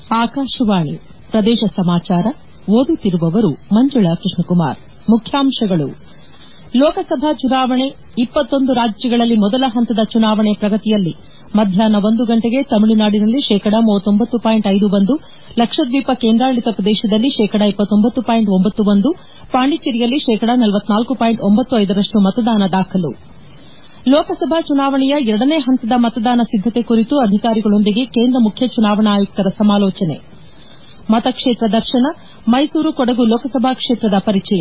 ಆಕಾಶವಾಣಿ ಪ್ರದೇಶ ಸಮಾಚಾರ ಓದುತ್ತಿರುವವರು ಮಂಜುಳಾ ಕೃಷ್ಣಕುಮಾರ್ ಮುಖ್ಯಾಂಶಗಳು ಲೋಕಸಭಾ ಚುನಾವಣೆ ರಾಜ್ಯಗಳಲ್ಲಿ ಮೊದಲ ಹಂತದ ಚುನಾವಣೆ ಪ್ರಗತಿಯಲ್ಲಿ ಮಧ್ಯಾಹ್ನ ಒಂದು ಗಂಟೆಗೆ ತಮಿಳುನಾಡಿನಲ್ಲಿ ಶೇಕಡಾ ಲಕ್ಷದ್ವೀಪ ಕೇಂದ್ರಾಡಳಿತ ಪ್ರದೇಶದಲ್ಲಿ ಶೇಕಡಾ ಪಾಂಡಿಚೇರಿಯಲ್ಲಿ ಶೇಕಡಾ ರಷ್ಟು ಮತದಾನ ದಾಖಲು ಲೋಕಸಭಾ ಚುನಾವಣೆಯ ಎರಡನೇ ಹಂತದ ಮತದಾನ ಸಿದ್ದತೆ ಕುರಿತು ಅಧಿಕಾರಿಗಳೊಂದಿಗೆ ಕೇಂದ್ರ ಮುಖ್ಯ ಚುನಾವಣಾ ಆಯುಕ್ತರ ಸಮಾಲೋಚನೆ ಮತಕ್ಷೇತ್ರ ದರ್ಶನ ಮೈಸೂರು ಕೊಡಗು ಲೋಕಸಭಾ ಕ್ಷೇತ್ರದ ಪರಿಚಯ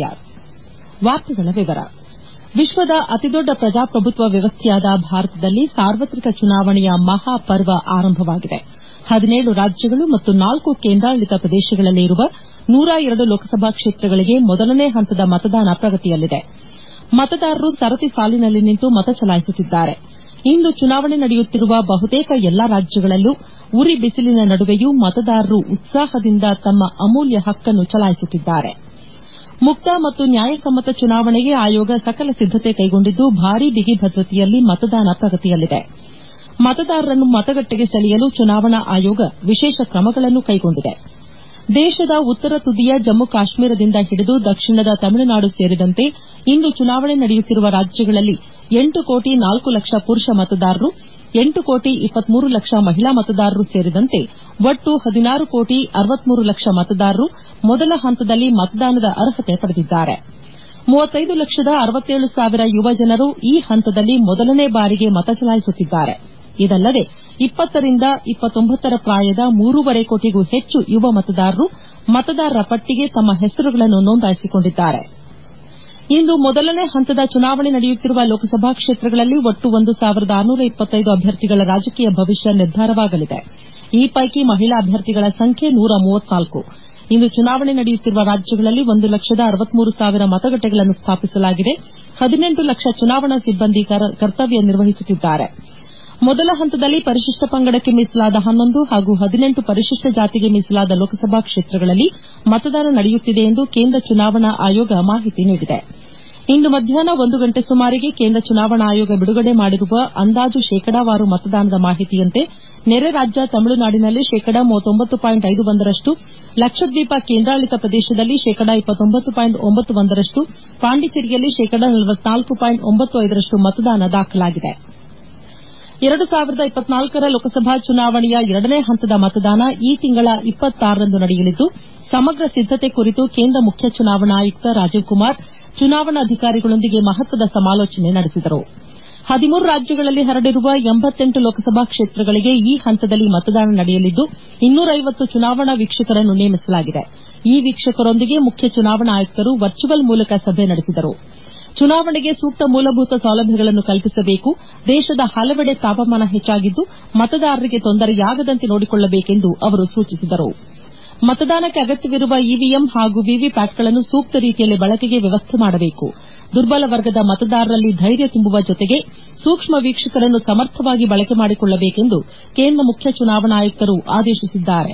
ವಿಶ್ವದ ಅತಿದೊಡ್ಡ ಪ್ರಜಾಪ್ರಭುತ್ವ ವ್ಯವಸ್ಥೆಯಾದ ಭಾರತದಲ್ಲಿ ಸಾರ್ವತ್ರಿಕ ಚುನಾವಣೆಯ ಮಹಾಪರ್ವ ಆರಂಭವಾಗಿದೆ ಹದಿನೇಳು ರಾಜ್ಯಗಳು ಮತ್ತು ನಾಲ್ಕು ಕೇಂದ್ರಾಡಳಿತ ಪ್ರದೇಶಗಳಲ್ಲಿ ಇರುವ ನೂರ ಎರಡು ಲೋಕಸಭಾ ಕ್ಷೇತ್ರಗಳಿಗೆ ಮೊದಲನೇ ಹಂತದ ಮತದಾನ ಪ್ರಗತಿಯಲ್ಲಿದೆ ಮತದಾರರು ಸರತಿ ಸಾಲಿನಲ್ಲಿ ನಿಂತು ಮತ ಚಲಾಯಿಸುತ್ತಿದ್ದಾರೆ ಇಂದು ಚುನಾವಣೆ ನಡೆಯುತ್ತಿರುವ ಬಹುತೇಕ ಎಲ್ಲಾ ರಾಜ್ಯಗಳಲ್ಲೂ ಉರಿ ಬಿಸಿಲಿನ ನಡುವೆಯೂ ಮತದಾರರು ಉತ್ಸಾಹದಿಂದ ತಮ್ಮ ಅಮೂಲ್ಯ ಹಕ್ಕನ್ನು ಚಲಾಯಿಸುತ್ತಿದ್ದಾರೆ ಮುಕ್ತ ಮತ್ತು ನ್ಯಾಯಸಮ್ಮತ ಚುನಾವಣೆಗೆ ಆಯೋಗ ಸಕಲ ಸಿದ್ದತೆ ಕೈಗೊಂಡಿದ್ದು ಭಾರೀ ಬಿಗಿ ಭದ್ರತೆಯಲ್ಲಿ ಮತದಾನ ಪ್ರಗತಿಯಲ್ಲಿದೆ ಮತದಾರರನ್ನು ಮತಗಟ್ಟೆಗೆ ಸೆಳೆಯಲು ಚುನಾವಣಾ ಆಯೋಗ ವಿಶೇಷ ಕ್ರಮಗಳನ್ನು ಕೈಗೊಂಡಿದೆ ದೇಶದ ಉತ್ತರ ತುದಿಯ ಜಮ್ಮು ಕಾಶ್ಮೀರದಿಂದ ಹಿಡಿದು ದಕ್ಷಿಣದ ತಮಿಳುನಾಡು ಸೇರಿದಂತೆ ಇಂದು ಚುನಾವಣೆ ನಡೆಯುತ್ತಿರುವ ರಾಜ್ಯಗಳಲ್ಲಿ ಎಂಟು ಕೋಟಿ ನಾಲ್ಕು ಲಕ್ಷ ಪುರುಷ ಮತದಾರರು ಎಂಟು ಕೋಟಿ ಇಪ್ಪತ್ಮೂರು ಲಕ್ಷ ಮಹಿಳಾ ಮತದಾರರು ಸೇರಿದಂತೆ ಒಟ್ಟು ಹದಿನಾರು ಕೋಟಿ ಅರವತ್ಮೂರು ಲಕ್ಷ ಮತದಾರರು ಮೊದಲ ಹಂತದಲ್ಲಿ ಮತದಾನದ ಅರ್ಹತೆ ಪಡೆದಿದ್ದಾರೆ ಮೂವತ್ತೈದು ಲಕ್ಷದ ಅರವತ್ತೇಳು ಸಾವಿರ ಯುವಜನರು ಈ ಹಂತದಲ್ಲಿ ಮೊದಲನೇ ಬಾರಿಗೆ ಮತ ಚಲಾಯಿಸುತ್ತಿದ್ದಾರೆ ಇದಲ್ಲದೆ ಇಪ್ಪತ್ತರಿಂದ ಇಪ್ಪತ್ತೊಂಬತ್ತರ ಪ್ರಾಯದ ಮೂರೂವರೆ ಕೋಟಿಗೂ ಹೆಚ್ಚು ಯುವ ಮತದಾರರು ಮತದಾರರ ಪಟ್ಟಿಗೆ ತಮ್ಮ ಹೆಸರುಗಳನ್ನು ನೋಂದಾಯಿಸಿಕೊಂಡಿದ್ದಾರೆ ಇಂದು ಮೊದಲನೇ ಹಂತದ ಚುನಾವಣೆ ನಡೆಯುತ್ತಿರುವ ಲೋಕಸಭಾ ಕ್ಷೇತ್ರಗಳಲ್ಲಿ ಒಟ್ಟು ಒಂದು ಸಾವಿರದ ಆರುನೂರ ಇಪ್ಪತ್ತೈದು ಅಭ್ಯರ್ಥಿಗಳ ರಾಜಕೀಯ ಭವಿಷ್ಯ ನಿರ್ಧಾರವಾಗಲಿದೆ ಈ ಪೈಕಿ ಮಹಿಳಾ ಅಭ್ಯರ್ಥಿಗಳ ಸಂಖ್ಯೆ ನೂರ ಮೂವತ್ನಾಲ್ಕು ಇಂದು ಚುನಾವಣೆ ನಡೆಯುತ್ತಿರುವ ರಾಜ್ಯಗಳಲ್ಲಿ ಒಂದು ಲಕ್ಷದ ಅರವತ್ಮೂರು ಸಾವಿರ ಮತಗಟ್ಟೆಗಳನ್ನು ಸ್ಥಾಪಿಸಲಾಗಿದೆ ಹದಿನೆಂಟು ಲಕ್ಷ ಚುನಾವಣಾ ಸಿಬ್ಬಂದಿ ಕರ್ತವ್ಯ ನಿರ್ವಹಿಸುತ್ತಿದ್ದಾರೆ ಮೊದಲ ಹಂತದಲ್ಲಿ ಪರಿಶಿಷ್ಟ ಪಂಗಡಕ್ಕೆ ಮೀಸಲಾದ ಹನ್ನೊಂದು ಹಾಗೂ ಹದಿನೆಂಟು ಪರಿಶಿಷ್ಟ ಜಾತಿಗೆ ಮೀಸಲಾದ ಲೋಕಸಭಾ ಕ್ಷೇತ್ರಗಳಲ್ಲಿ ಮತದಾನ ನಡೆಯುತ್ತಿದೆ ಎಂದು ಕೇಂದ್ರ ಚುನಾವಣಾ ಆಯೋಗ ಮಾಹಿತಿ ನೀಡಿದೆ ಇಂದು ಮಧ್ಯಾಹ್ನ ಒಂದು ಗಂಟೆ ಸುಮಾರಿಗೆ ಕೇಂದ್ರ ಚುನಾವಣಾ ಆಯೋಗ ಬಿಡುಗಡೆ ಮಾಡಿರುವ ಅಂದಾಜು ಶೇಕಡಾವಾರು ಮತದಾನದ ಮಾಹಿತಿಯಂತೆ ನೆರೆ ರಾಜ್ಯ ತಮಿಳುನಾಡಿನಲ್ಲಿ ಶೇಕಡಾ ರಷ್ಟು ಲಕ್ಷದ್ವೀಪ ಕೇಂದ್ರಾಡಳಿತ ಪ್ರದೇಶದಲ್ಲಿ ಶೇಕಡಾ ರಷ್ಟು ಪಾಂಡಿಚೇರಿಯಲ್ಲಿ ಶೇಕಡಾ ರಷ್ಟು ಮತದಾನ ದಾಖಲಾಗಿದೆ ಎರಡು ಸಾವಿರದ ಇಪ್ಪತ್ನಾಲ್ಕರ ಲೋಕಸಭಾ ಚುನಾವಣೆಯ ಎರಡನೇ ಹಂತದ ಮತದಾನ ಈ ತಿಂಗಳ ಇಪ್ಪತ್ತಾರರಂದು ನಡೆಯಲಿದ್ದು ಸಮಗ್ರ ಸಿದ್ದತೆ ಕುರಿತು ಕೇಂದ್ರ ಮುಖ್ಯ ಚುನಾವಣಾ ಆಯುಕ್ತ ರಾಜೀವ್ ಕುಮಾರ್ ಚುನಾವಣಾಧಿಕಾರಿಗಳೊಂದಿಗೆ ಮಹತ್ವದ ಸಮಾಲೋಚನೆ ನಡೆಸಿದರು ಹದಿಮೂರು ರಾಜ್ಯಗಳಲ್ಲಿ ಹರಡಿರುವ ಎಂಬತ್ತೆಂಟು ಲೋಕಸಭಾ ಕ್ಷೇತ್ರಗಳಿಗೆ ಈ ಹಂತದಲ್ಲಿ ಮತದಾನ ನಡೆಯಲಿದ್ದು ಇನ್ನೂರೈವತ್ತು ಚುನಾವಣಾ ವೀಕ್ಷಕರನ್ನು ನೇಮಿಸಲಾಗಿದೆ ಈ ವೀಕ್ಷಕರೊಂದಿಗೆ ಮುಖ್ಯ ಚುನಾವಣಾ ಆಯುಕ್ತರು ವರ್ಚುವಲ್ ಮೂಲಕ ಸಭೆ ನಡೆಸಿದರು ಚುನಾವಣೆಗೆ ಸೂಕ್ತ ಮೂಲಭೂತ ಸೌಲಭ್ಯಗಳನ್ನು ಕಲ್ಪಿಸಬೇಕು ದೇಶದ ಹಲವೆಡೆ ತಾಪಮಾನ ಹೆಚ್ಚಾಗಿದ್ದು ಮತದಾರರಿಗೆ ತೊಂದರೆಯಾಗದಂತೆ ನೋಡಿಕೊಳ್ಳಬೇಕೆಂದು ಅವರು ಸೂಚಿಸಿದರು ಮತದಾನಕ್ಕೆ ಅಗತ್ಯವಿರುವ ಇವಿಎಂ ಹಾಗೂ ವಿವಿಪ್ಯಾಟ್ಗಳನ್ನು ಸೂಕ್ತ ರೀತಿಯಲ್ಲಿ ಬಳಕೆಗೆ ವ್ಯವಸ್ಥೆ ಮಾಡಬೇಕು ದುರ್ಬಲ ವರ್ಗದ ಮತದಾರರಲ್ಲಿ ಧೈರ್ಯ ತುಂಬುವ ಜೊತೆಗೆ ಸೂಕ್ಷ್ಮ ವೀಕ್ಷಕರನ್ನು ಸಮರ್ಥವಾಗಿ ಬಳಕೆ ಮಾಡಿಕೊಳ್ಳಬೇಕೆಂದು ಕೇಂದ್ರ ಮುಖ್ಯ ಚುನಾವಣಾ ಆಯುಕ್ತರು ಆದೇಶಿಸಿದ್ದಾರೆ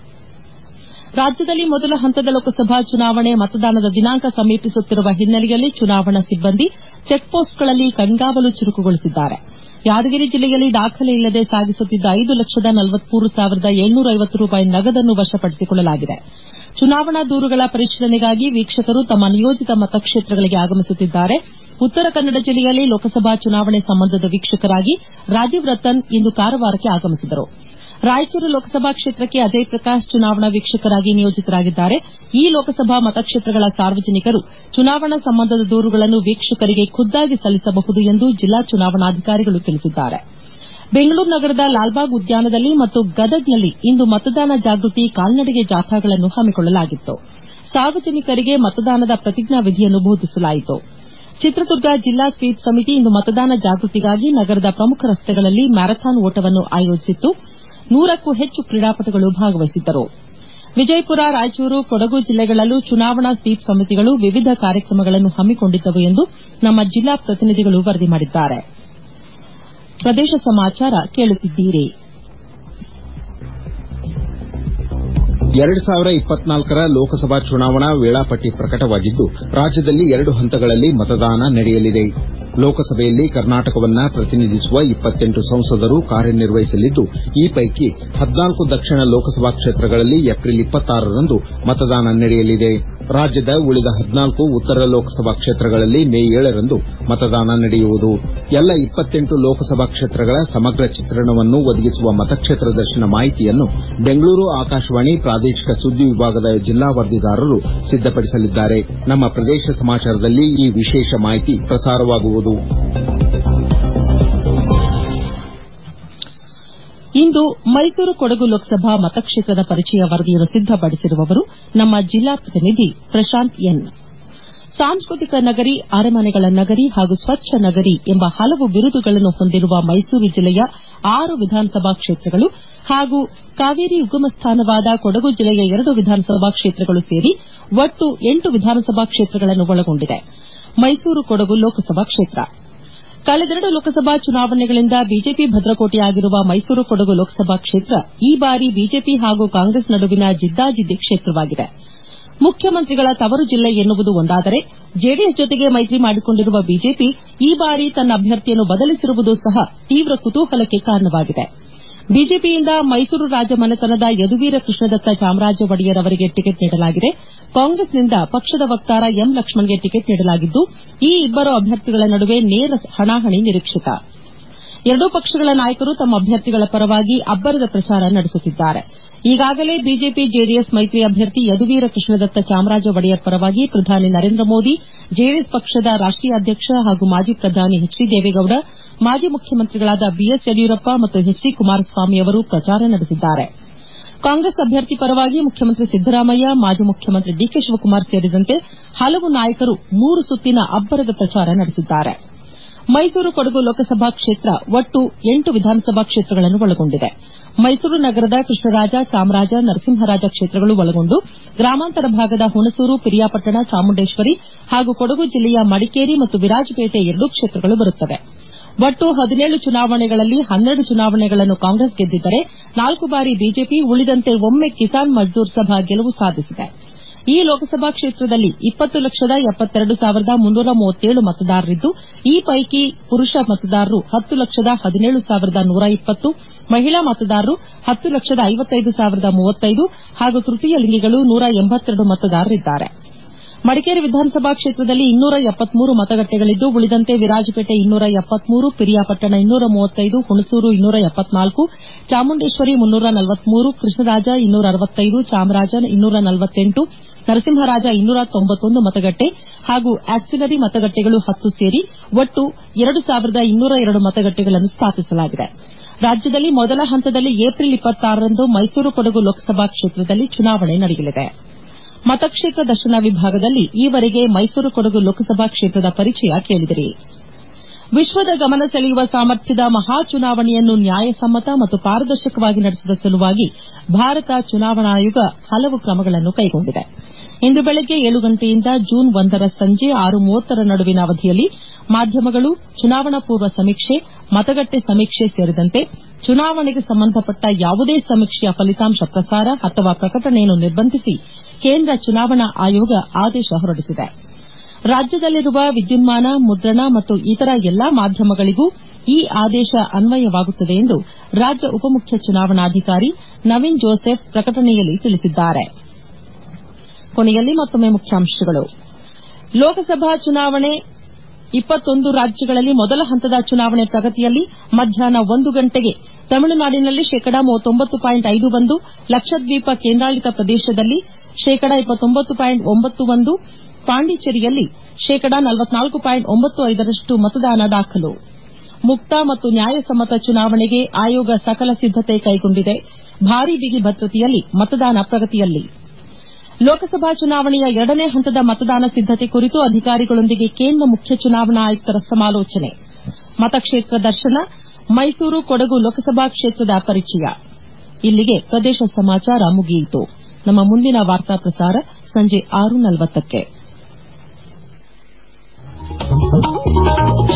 ರಾಜ್ಯದಲ್ಲಿ ಮೊದಲ ಹಂತದ ಲೋಕಸಭಾ ಚುನಾವಣೆ ಮತದಾನದ ದಿನಾಂಕ ಸಮೀಪಿಸುತ್ತಿರುವ ಹಿನ್ನೆಲೆಯಲ್ಲಿ ಚುನಾವಣಾ ಸಿಬ್ಬಂದಿ ಚೆಕ್ಪೋಸ್ಟ್ಗಳಲ್ಲಿ ಕಣ್ಗಾವಲು ಚುರುಕುಗೊಳಿಸಿದ್ದಾರೆ ಯಾದಗಿರಿ ಜಿಲ್ಲೆಯಲ್ಲಿ ದಾಖಲೆ ಇಲ್ಲದೆ ಸಾಗಿಸುತ್ತಿದ್ದ ಐದು ಲಕ್ಷದ ನಲವತ್ಮೂರು ಸಾವಿರದ ಏಳ್ನೂರ ಐವತ್ತು ರೂಪಾಯಿ ನಗದನ್ನು ವಶಪಡಿಸಿಕೊಳ್ಳಲಾಗಿದೆ ಚುನಾವಣಾ ದೂರುಗಳ ಪರಿಶೀಲನೆಗಾಗಿ ವೀಕ್ಷಕರು ತಮ್ಮ ನಿಯೋಜಿತ ಮತಕ್ಷೇತ್ರಗಳಿಗೆ ಆಗಮಿಸುತ್ತಿದ್ದಾರೆ ಉತ್ತರ ಕನ್ನಡ ಜಿಲ್ಲೆಯಲ್ಲಿ ಲೋಕಸಭಾ ಚುನಾವಣೆ ಸಂಬಂಧದ ವೀಕ್ಷಕರಾಗಿ ರಾಜೀವ್ ರತನ್ ಇಂದು ಕಾರವಾರಕ್ಕೆ ಆಗಮಿಸಿದರು ರಾಯಚೂರು ಲೋಕಸಭಾ ಕ್ಷೇತ್ರಕ್ಕೆ ಅಜಯ್ ಪ್ರಕಾಶ್ ಚುನಾವಣಾ ವೀಕ್ಷಕರಾಗಿ ನಿಯೋಜಿತರಾಗಿದ್ದಾರೆ ಈ ಲೋಕಸಭಾ ಮತಕ್ಷೇತ್ರಗಳ ಸಾರ್ವಜನಿಕರು ಚುನಾವಣಾ ಸಂಬಂಧದ ದೂರುಗಳನ್ನು ವೀಕ್ಷಕರಿಗೆ ಖುದ್ದಾಗಿ ಸಲ್ಲಿಸಬಹುದು ಎಂದು ಜಿಲ್ಲಾ ಚುನಾವಣಾಧಿಕಾರಿಗಳು ತಿಳಿಸಿದ್ದಾರೆ ಬೆಂಗಳೂರು ನಗರದ ಲಾಲ್ಬಾಗ್ ಉದ್ಯಾನದಲ್ಲಿ ಮತ್ತು ಗದಗ್ನಲ್ಲಿ ಇಂದು ಮತದಾನ ಜಾಗೃತಿ ಕಾಲ್ನಡಿಗೆ ಜಾಥಾಗಳನ್ನು ಹಮ್ಮಿಕೊಳ್ಳಲಾಗಿತ್ತು ಸಾರ್ವಜನಿಕರಿಗೆ ಮತದಾನದ ಪ್ರತಿಜ್ಞಾ ವಿಧಿಯನ್ನು ಬೋಧಿಸಲಾಯಿತು ಚಿತ್ರದುರ್ಗ ಜಿಲ್ಲಾ ಸ್ವೀಪ್ ಸಮಿತಿ ಇಂದು ಮತದಾನ ಜಾಗೃತಿಗಾಗಿ ನಗರದ ಪ್ರಮುಖ ರಸ್ತೆಗಳಲ್ಲಿ ಮ್ಯಾರಥಾನ್ ಓಟವನ್ನು ಆಯೋಜಿಸಿತ್ತು ನೂರಕ್ಕೂ ಹೆಚ್ಚು ಕ್ರೀಡಾಪಟುಗಳು ಭಾಗವಹಿಸಿದ್ದರು ವಿಜಯಪುರ ರಾಯಚೂರು ಕೊಡಗು ಜಿಲ್ಲೆಗಳಲ್ಲೂ ಚುನಾವಣಾ ಸ್ವೀಪ್ ಸಮಿತಿಗಳು ವಿವಿಧ ಕಾರ್ಯಕ್ರಮಗಳನ್ನು ಹಮ್ಮಿಕೊಂಡಿದ್ದವು ಎಂದು ನಮ್ಮ ಜಿಲ್ಲಾ ಪ್ರತಿನಿಧಿಗಳು ವರದಿ ಮಾಡಿದ್ದಾರೆ ಪ್ರದೇಶ ಸಮಾಚಾರ ಕೇಳುತ್ತಿದ್ದೀರಿ ಎರಡು ಸಾವಿರ ಇಪ್ಪತ್ನಾಲ್ಕರ ಲೋಕಸಭಾ ಚುನಾವಣಾ ವೇಳಾಪಟ್ಟಿ ಪ್ರಕಟವಾಗಿದ್ದು ರಾಜ್ಯದಲ್ಲಿ ಎರಡು ಹಂತಗಳಲ್ಲಿ ಮತದಾನ ನಡೆಯಲಿದೆ ಲೋಕಸಭೆಯಲ್ಲಿ ಕರ್ನಾಟಕವನ್ನ ಪ್ರತಿನಿಧಿಸುವ ಇಪ್ಪತ್ತೆಂಟು ಸಂಸದರು ಕಾರ್ಯನಿರ್ವಹಿಸಲಿದ್ದು ಈ ಪೈಕಿ ಹದಿನಾಲ್ಕು ದಕ್ಷಿಣ ಲೋಕಸಭಾ ಕ್ಷೇತ್ರಗಳಲ್ಲಿ ಏಪ್ರಿಲ್ ಇಪ್ಪತ್ತಾರರಂದು ಮತದಾನ ನಡೆಯಲಿದೆ ರಾಜ್ಯದ ಉಳಿದ ಹದಿನಾಲ್ಕು ಉತ್ತರ ಲೋಕಸಭಾ ಕ್ಷೇತ್ರಗಳಲ್ಲಿ ಮೇ ಏಳರಂದು ಮತದಾನ ನಡೆಯುವುದು ಎಲ್ಲ ಇಪ್ಪತ್ತೆಂಟು ಲೋಕಸಭಾ ಕ್ಷೇತ್ರಗಳ ಸಮಗ್ರ ಚಿತ್ರಣವನ್ನು ಒದಗಿಸುವ ಮತಕ್ಷೇತ್ರ ದರ್ಶನ ಮಾಹಿತಿಯನ್ನು ಬೆಂಗಳೂರು ಆಕಾಶವಾಣಿ ಪ್ರಾದೇಶಿಕ ಸುದ್ದಿ ವಿಭಾಗದ ಜಿಲ್ಲಾ ವರದಿಗಾರರು ಸಿದ್ದಪಡಿಸಲಿದ್ದಾರೆ ನಮ್ಮ ಪ್ರದೇಶ ಸಮಾಚಾರದಲ್ಲಿ ಈ ವಿಶೇಷ ಮಾಹಿತಿ ಪ್ರಸಾರವಾಗುವುದು ಇಂದು ಮೈಸೂರು ಕೊಡಗು ಲೋಕಸಭಾ ಮತಕ್ಷೇತ್ರದ ಪರಿಚಯ ವರದಿಯನ್ನು ಸಿದ್ದಪಡಿಸಿರುವವರು ನಮ್ಮ ಜಿಲ್ಲಾ ಪ್ರತಿನಿಧಿ ಪ್ರಶಾಂತ್ ಎನ್ ಸಾಂಸ್ಕೃತಿಕ ನಗರಿ ಅರಮನೆಗಳ ನಗರಿ ಹಾಗೂ ಸ್ವಚ್ಛ ನಗರಿ ಎಂಬ ಹಲವು ಬಿರುದುಗಳನ್ನು ಹೊಂದಿರುವ ಮೈಸೂರು ಜಿಲ್ಲೆಯ ಆರು ವಿಧಾನಸಭಾ ಕ್ಷೇತ್ರಗಳು ಹಾಗೂ ಕಾವೇರಿ ಉಗಮ ಸ್ಥಾನವಾದ ಕೊಡಗು ಜಿಲ್ಲೆಯ ಎರಡು ವಿಧಾನಸಭಾ ಕ್ಷೇತ್ರಗಳು ಸೇರಿ ಒಟ್ಟು ಎಂಟು ವಿಧಾನಸಭಾ ಕ್ಷೇತ್ರಗಳನ್ನು ಒಳಗೊಂಡಿದೆ ಮೈಸೂರು ಕೊಡಗು ಲೋಕಸಭಾ ಕ್ಷೇತ್ರ ಕಳೆದೆರಡು ಲೋಕಸಭಾ ಚುನಾವಣೆಗಳಿಂದ ಬಿಜೆಪಿ ಭದ್ರಕೋಟೆಯಾಗಿರುವ ಮೈಸೂರು ಕೊಡಗು ಲೋಕಸಭಾ ಕ್ಷೇತ್ರ ಈ ಬಾರಿ ಬಿಜೆಪಿ ಹಾಗೂ ಕಾಂಗ್ರೆಸ್ ನಡುವಿನ ಜಿದ್ದಾಜಿದ್ದಿ ಕ್ಷೇತ್ರವಾಗಿದೆ ಮುಖ್ಯಮಂತ್ರಿಗಳ ತವರು ಜಿಲ್ಲೆ ಎನ್ನುವುದು ಒಂದಾದರೆ ಜೆಡಿಎಸ್ ಜೊತೆಗೆ ಮೈತ್ರಿ ಮಾಡಿಕೊಂಡಿರುವ ಬಿಜೆಪಿ ಈ ಬಾರಿ ತನ್ನ ಅಭ್ಯರ್ಥಿಯನ್ನು ಬದಲಿಸಿರುವುದು ಸಹ ತೀವ್ರ ಕುತೂಹಲಕ್ಕೆ ಕಾರಣವಾಗಿದೆ ಬಿಜೆಪಿಯಿಂದ ಮೈಸೂರು ರಾಜಮನೆತನದ ಯದುವೀರ ಕೃಷ್ಣದತ್ತ ಚಾಮರಾಜ ಒಡೆಯರ್ ಅವರಿಗೆ ಟಿಕೆಟ್ ನೀಡಲಾಗಿದೆ ಕಾಂಗ್ರೆಸ್ನಿಂದ ಪಕ್ಷದ ವಕ್ತಾರ ಎಂ ಲಕ್ಷ್ಮಣ್ಗೆ ಟಿಕೆಟ್ ನೀಡಲಾಗಿದ್ದು ಈ ಇಬ್ಬರು ಅಭ್ಯರ್ಥಿಗಳ ನಡುವೆ ನೇರ ಹಣಾಹಣಿ ನಿರೀಕ್ಷಿತ ಎರಡೂ ಪಕ್ಷಗಳ ನಾಯಕರು ತಮ್ಮ ಅಭ್ಯರ್ಥಿಗಳ ಪರವಾಗಿ ಅಬ್ಬರದ ಪ್ರಚಾರ ನಡೆಸುತ್ತಿದ್ದಾರೆ ಈಗಾಗಲೇ ಬಿಜೆಪಿ ಜೆಡಿಎಸ್ ಮೈತ್ರಿ ಅಭ್ಯರ್ಥಿ ಯದುವೀರ ಕೃಷ್ಣದತ್ತ ಚಾಮರಾಜ ಒಡೆಯರ್ ಪರವಾಗಿ ಪ್ರಧಾನಿ ನರೇಂದ್ರ ಮೋದಿ ಜೆಡಿಎಸ್ ಪಕ್ಷದ ರಾಷ್ಟೀಯ ಅಧ್ಯಕ್ಷ ಹಾಗೂ ಮಾಜಿ ಪ್ರಧಾನಿ ಎಚ್ ಡಿ ದೇವೇಗೌಡ ಮಾಜಿ ಮುಖ್ಯಮಂತ್ರಿಗಳಾದ ಬಿಎಸ್ ಯಡಿಯೂರಪ್ಪ ಮತ್ತು ಎಚ್ ಡಿ ಕುಮಾರಸ್ವಾಮಿ ಅವರು ಪ್ರಚಾರ ನಡೆಸಿದ್ದಾರೆ ಕಾಂಗ್ರೆಸ್ ಅಭ್ಯರ್ಥಿ ಪರವಾಗಿ ಮುಖ್ಯಮಂತ್ರಿ ಸಿದ್ದರಾಮಯ್ಯ ಮಾಜಿ ಮುಖ್ಯಮಂತ್ರಿ ಡಿಕೆ ಶಿವಕುಮಾರ್ ಸೇರಿದಂತೆ ಹಲವು ನಾಯಕರು ಮೂರು ಸುತ್ತಿನ ಅಬ್ಬರದ ಪ್ರಚಾರ ನಡೆಸಿದ್ದಾರೆ ಮೈಸೂರು ಕೊಡಗು ಲೋಕಸಭಾ ಕ್ಷೇತ್ರ ಒಟ್ಟು ಎಂಟು ವಿಧಾನಸಭಾ ಕ್ಷೇತ್ರಗಳನ್ನು ಒಳಗೊಂಡಿದೆ ಮೈಸೂರು ನಗರದ ಕೃಷ್ಣರಾಜ ಚಾಮರಾಜ ನರಸಿಂಹರಾಜ ಕ್ಷೇತ್ರಗಳು ಒಳಗೊಂಡು ಗ್ರಾಮಾಂತರ ಭಾಗದ ಹುಣಸೂರು ಪಿರಿಯಾಪಟ್ಟಣ ಚಾಮುಂಡೇಶ್ವರಿ ಹಾಗೂ ಕೊಡಗು ಜಿಲ್ಲೆಯ ಮಡಿಕೇರಿ ಮತ್ತು ವಿರಾಜಪೇಟೆ ಎರಡೂ ಕ್ಷೇತ್ರಗಳು ಬರುತ್ತವೆ ಒಟ್ಟು ಹದಿನೇಳು ಚುನಾವಣೆಗಳಲ್ಲಿ ಹನ್ನೆರಡು ಚುನಾವಣೆಗಳನ್ನು ಕಾಂಗ್ರೆಸ್ ಗೆದ್ದಿದ್ದರೆ ನಾಲ್ಕು ಬಾರಿ ಬಿಜೆಪಿ ಉಳಿದಂತೆ ಒಮ್ಮೆ ಕಿಸಾನ್ ಮಜ್ದೂರ್ ಸಭಾ ಗೆಲುವು ಸಾಧಿಸಿದೆ ಈ ಲೋಕಸಭಾ ಕ್ಷೇತ್ರದಲ್ಲಿ ಇಪ್ಪತ್ತು ಲಕ್ಷದ ಎಪ್ಪತ್ತೆರಡು ಸಾವಿರದ ಮುನ್ನೂರ ಮೂವತ್ತೇಳು ಮತದಾರರಿದ್ದು ಈ ಪೈಕಿ ಪುರುಷ ಮತದಾರರು ಹತ್ತು ಲಕ್ಷದ ಹದಿನೇಳು ಸಾವಿರದ ನೂರ ಇಪ್ಪತ್ತು ಮಹಿಳಾ ಮತದಾರರು ಹತ್ತು ಲಕ್ಷದ ಐವತ್ತೈದು ಸಾವಿರದ ಮೂವತ್ತೈದು ಹಾಗೂ ತೃತೀಯ ಲಿಂಗಿಗಳು ನೂರ ಎಂಬತ್ತೆರಡು ಮತದಾರರಿದ್ದಾರೆ ಮಡಿಕೇರಿ ವಿಧಾನಸಭಾ ಕ್ಷೇತ್ರದಲ್ಲಿ ಇನ್ನೂರ ಎಪ್ಪತ್ಮೂರು ಮತಗಟ್ಟೆಗಳಿದ್ದು ಉಳಿದಂತೆ ವಿರಾಜಪೇಟೆ ಇನ್ನೂರ ಎಪ್ಪತ್ಮೂರು ಪಿರಿಯಾಪಟ್ಟಣ ಇನ್ನೂರ ಮೂವತ್ತೈದು ಹುಣಸೂರು ಇನ್ನೂರ ಎಪ್ಪತ್ನಾಲ್ಕು ಚಾಮುಂಡೇಶ್ವರಿ ಮುನ್ನೂರ ನಲವತ್ಮೂರು ಕೃಷ್ಣರಾಜ ಇನ್ನೂರ ಅರವತ್ತೈದು ಚಾಮರಾಜ ಇನ್ನೂರ ನಲವತ್ತೆಂಟು ನರಸಿಂಹರಾಜ ಇನ್ನೂರ ತೊಂಬತ್ತೊಂದು ಮತಗಟ್ಟೆ ಹಾಗೂ ಆಕ್ಸಿಲರಿ ಮತಗಟ್ಟೆಗಳು ಹತ್ತು ಸೇರಿ ಒಟ್ಟು ಎರಡು ಸಾವಿರದ ಇನ್ನೂರ ಎರಡು ಮತಗಟ್ಟೆಗಳನ್ನು ಸ್ಥಾಪಿಸಲಾಗಿದೆ ರಾಜ್ಯದಲ್ಲಿ ಮೊದಲ ಹಂತದಲ್ಲಿ ಏಪ್ರಿಲ್ ಇಪ್ಪತ್ತಾರರಂದು ಮೈಸೂರು ಕೊಡಗು ಲೋಕಸಭಾ ಕ್ಷೇತ್ರದಲ್ಲಿ ಚುನಾವಣೆ ನಡೆಯಲಿದೆ ಮತಕ್ಷೇತ್ರ ದರ್ಶನ ವಿಭಾಗದಲ್ಲಿ ಈವರೆಗೆ ಮೈಸೂರು ಕೊಡಗು ಲೋಕಸಭಾ ಕ್ಷೇತ್ರದ ಪರಿಚಯ ಕೇಳಿದಿರಿ ವಿಶ್ವದ ಗಮನ ಸೆಳೆಯುವ ಸಾಮರ್ಥ್ಯದ ಮಹಾ ಚುನಾವಣೆಯನ್ನು ನ್ಯಾಯಸಮ್ಮತ ಮತ್ತು ಪಾರದರ್ಶಕವಾಗಿ ನಡೆಸುವ ಸಲುವಾಗಿ ಭಾರತ ಚುನಾವಣಾ ಆಯೋಗ ಹಲವು ಕ್ರಮಗಳನ್ನು ಕೈಗೊಂಡಿದೆ ಇಂದು ಬೆಳಗ್ಗೆ ಏಳು ಗಂಟೆಯಿಂದ ಜೂನ್ ಒಂದರ ಸಂಜೆ ಆರು ಮೂವತ್ತರ ನಡುವಿನ ಅವಧಿಯಲ್ಲಿ ಮಾಧ್ಯಮಗಳು ಚುನಾವಣಾ ಪೂರ್ವ ಸಮೀಕ್ಷೆ ಮತಗಟ್ಟೆ ಸಮೀಕ್ಷೆ ಸೇರಿದಂತೆ ಚುನಾವಣೆಗೆ ಸಂಬಂಧಪಟ್ಟ ಯಾವುದೇ ಸಮೀಕ್ಷೆಯ ಫಲಿತಾಂಶ ಪ್ರಸಾರ ಅಥವಾ ಪ್ರಕಟಣೆಯನ್ನು ನಿರ್ಬಂಧಿಸಿ ಕೇಂದ್ರ ಚುನಾವಣಾ ಆಯೋಗ ಆದೇಶ ಹೊರಡಿಸಿದೆ ರಾಜ್ಯದಲ್ಲಿರುವ ವಿದ್ಯುನ್ಮಾನ ಮುದ್ರಣ ಮತ್ತು ಇತರ ಎಲ್ಲಾ ಮಾಧ್ಯಮಗಳಿಗೂ ಈ ಆದೇಶ ಅನ್ವಯವಾಗುತ್ತದೆ ಎಂದು ರಾಜ್ಯ ಉಪಮುಖ್ಯ ಚುನಾವಣಾಧಿಕಾರಿ ನವೀನ್ ಜೋಸೆಫ್ ಪ್ರಕಟಣೆಯಲ್ಲಿ ತಿಳಿಸಿದ್ದಾರೆ ಕೊನೆಯಲ್ಲಿ ಮತ್ತೊಮ್ಮೆ ಮುಖ್ಯಾಂಶಗಳು ಲೋಕಸಭಾ ಚುನಾವಣೆ ಇಪ್ಪತ್ತೊಂದು ರಾಜ್ಯಗಳಲ್ಲಿ ಮೊದಲ ಹಂತದ ಚುನಾವಣೆ ಪ್ರಗತಿಯಲ್ಲಿ ಮಧ್ಯಾಹ್ನ ಒಂದು ಗಂಟೆಗೆ ತಮಿಳುನಾಡಿನಲ್ಲಿ ಶೇಕಡಾ ಮೂವತ್ತೊಂಬತ್ತು ಪಾಯಿಂಟ್ ಐದು ಒಂದು ಲಕ್ಷದ್ವೀಪ ಕೇಂದ್ರಾಡಳಿತ ಪ್ರದೇಶದಲ್ಲಿ ಶೇಕಡಾ ಇಪ್ಪತ್ತೊಂಬತ್ತು ಪಾಯಿಂಟ್ ಒಂಬತ್ತು ಒಂದು ಪಾಂಡಿಚೇರಿಯಲ್ಲಿ ಶೇಕಡಾ ನಲವತ್ನಾಲ್ಕು ಪಾಯಿಂಟ್ ಒಂಬತ್ತು ಐದರಷ್ಟು ಮತದಾನ ದಾಖಲು ಮುಕ್ತ ಮತ್ತು ನ್ಯಾಯಸಮ್ಮತ ಚುನಾವಣೆಗೆ ಆಯೋಗ ಸಕಲ ಸಿದ್ದತೆ ಕೈಗೊಂಡಿದೆ ಭಾರೀ ಬಿಗಿ ಭದ್ರತೆಯಲ್ಲಿ ಮತದಾನ ಪ್ರಗತಿಯಲ್ಲಿ ಲೋಕಸಭಾ ಚುನಾವಣೆಯ ಎರಡನೇ ಹಂತದ ಮತದಾನ ಸಿದ್ದತೆ ಕುರಿತು ಅಧಿಕಾರಿಗಳೊಂದಿಗೆ ಕೇಂದ್ರ ಮುಖ್ಯ ಚುನಾವಣಾ ಆಯುಕ್ತರ ಸಮಾಲೋಚನೆ ಮತಕ್ಷೇತ್ರ ದರ್ಶನ ಮೈಸೂರು ಕೊಡಗು ಲೋಕಸಭಾ ಕ್ಷೇತ್ರದ ಪರಿಚಯ ಇಲ್ಲಿಗೆ ಪ್ರದೇಶ ಸಮಾಚಾರ ಮುಗಿಯಿತು ನಮ್ಮ ಮುಂದಿನ ವಾರ್ತಾ ಪ್ರಸಾರ ಸಂಜೆ ಆರು ನಲವತ್ತಕ್ಕೆ